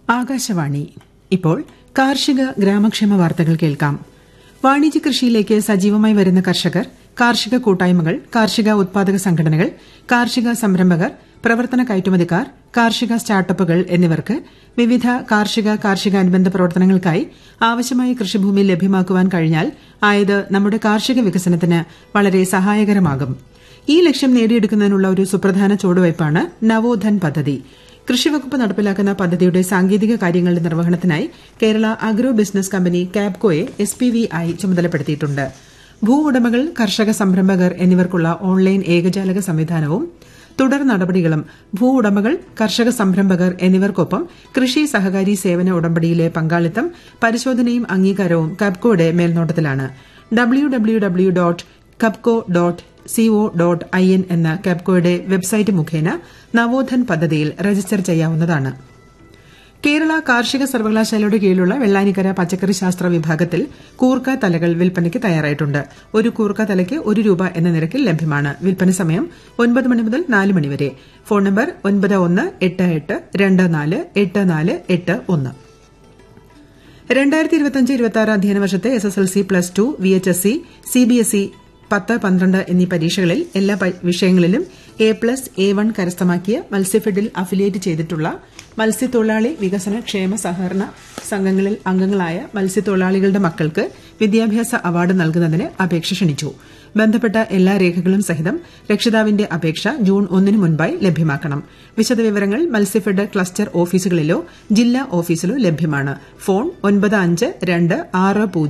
ആകാശവാണി ഇപ്പോൾ കാർഷിക ഗ്രാമക്ഷേമ വാർത്തകൾ കേൾക്കാം വാണിജ്യ കൃഷിയിലേക്ക് സജീവമായി വരുന്ന കർഷകർ കാർഷിക കൂട്ടായ്മകൾ കാർഷിക ഉത്പാദക സംഘടനകൾ കാർഷിക സംരംഭകർ പ്രവർത്തന കയറ്റുമതിക്കാർ കാർഷിക സ്റ്റാർട്ടപ്പുകൾ എന്നിവർക്ക് വിവിധ കാർഷിക കാർഷികാനുബന്ധ പ്രവർത്തനങ്ങൾക്കായി ആവശ്യമായ കൃഷിഭൂമി ലഭ്യമാക്കുവാൻ കഴിഞ്ഞാൽ ആയത് നമ്മുടെ കാർഷിക വികസനത്തിന് വളരെ സഹായകരമാകും ഈ ലക്ഷ്യം നേടിയെടുക്കുന്നതിനുള്ള ഒരു സുപ്രധാന ചുവടുവയ്പ്പാണ് നവോധൻ പദ്ധതി കൃഷിവകുപ്പ് നടപ്പിലാക്കുന്ന പദ്ധതിയുടെ സാങ്കേതിക കാര്യങ്ങളുടെ നിർവഹണത്തിനായി കേരള അഗ്രോ ബിസിനസ് കമ്പനി കാബ്കോയെ എസ് പി വി ആയി ചുമതലപ്പെടുത്തിയിട്ടുണ്ട് ഭൂ ഉടമകൾ കർഷക സംരംഭകർ എന്നിവർക്കുള്ള ഓൺലൈൻ ഏകജാലക സംവിധാനവും തുടർ നടപടികളും ഭൂ ഉടമകൾ കർഷക സംരംഭകർ എന്നിവർക്കൊപ്പം കൃഷി സഹകാരി സേവന ഉടമ്പടിയിലെ പങ്കാളിത്തം പരിശോധനയും അംഗീകാരവും കബ്കോയുടെ മേൽനോട്ടത്തിലാണ് W W W dot KABCO dot C O dot I N എന്ന കെപ്കോയുടെ വെബ്സൈറ്റ് മുഖേന നവോധൻ പദ്ധതിയിൽ രജിസ്റ്റർ ചെയ്യാവുന്നതാണ് കേരള കാർഷിക സർവകലാശാലയുടെ കീഴിലുള്ള വെള്ളാനിക്കര പച്ചക്കറി ശാസ്ത്ര വിഭാഗത്തിൽ കൂർക്ക തലകൾ വിൽപ്പനയ്ക്ക് തയ്യാറായിട്ടുണ്ട് ഒരു കൂർക്ക തലയ്ക്ക് ഒരു രൂപ എന്ന നിരക്കിൽ ലഭ്യമാണ് വിൽപ്പന സമയം ഒൻപത് മണി മുതൽ നാല് മണി വരെ ഫോൺ നമ്പർ ഒൻപത് ഒന്ന് എട്ട് എട്ട് രണ്ട് നാല് എട്ട് നാല് എട്ട് ഒന്ന് രണ്ടായിരത്തി ഇരുപത്തിയഞ്ച് ഇരുപത്തി ആറ് അധ്യയന വർഷത്തെ S S L C plus two V H S C C B S E പത്ത് പന്ത്രണ്ട് എന്നീ പരീക്ഷകളിൽ എല്ലാ വിഷയങ്ങളിലും എ പ്ലസ് എ വൺ കരസ്ഥമാക്കിയ മത്സ്യഫെഡിൽ അഫിലിയേറ്റ് ചെയ്തിട്ടുള്ള മത്സ്യത്തൊഴിലാളി വികസന ക്ഷേമ സഹകരണ സംഘങ്ങളിൽ അംഗങ്ങളായ മത്സ്യത്തൊഴിലാളികളുടെ മക്കൾക്ക് വിദ്യാഭ്യാസ അവാർഡ് നൽകുന്നതിന് അപേക്ഷ ക്ഷണിച്ചു ബന്ധപ്പെട്ട എല്ലാ രേഖകളും സഹിതം രക്ഷിതാവിന്റെ അപേക്ഷ ജൂൺ ഒന്നിന് മുൻപായി ലഭ്യമാക്കണം വിശദവിവരങ്ങൾ മത്സ്യഫെഡ് ക്ലസ്റ്റർ ഓഫീസുകളിലോ ജില്ലാ ഓഫീസിലോ ലഭ്യമാണ് ഫോൺ ഒൻപത് അഞ്ച് രണ്ട് ആറ് പൂജ്യം